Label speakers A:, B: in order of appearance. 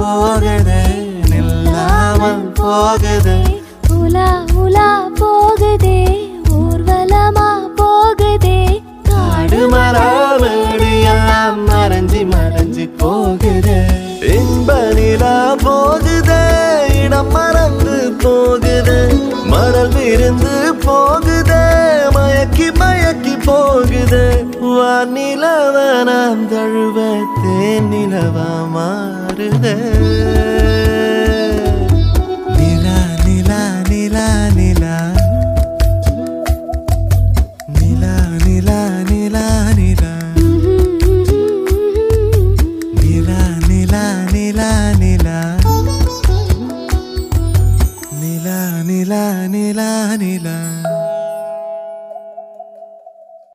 A: போகுதே நில்லாமல் போகுதே
B: உலா உலா போகுதே ஊர்வலமா போகுதே
A: காடு மராமடி எல்லாம் மறைஞ்சி மறைஞ்சி போகுதே இன்ப நிலா போகுதே இடம் மறந்து போகுதே மணல் விருந்து போகுதே மயக்கி மயக்கி போகுதே வானிலவ நாம் தழுவ தேன் நிலவா மாறுதே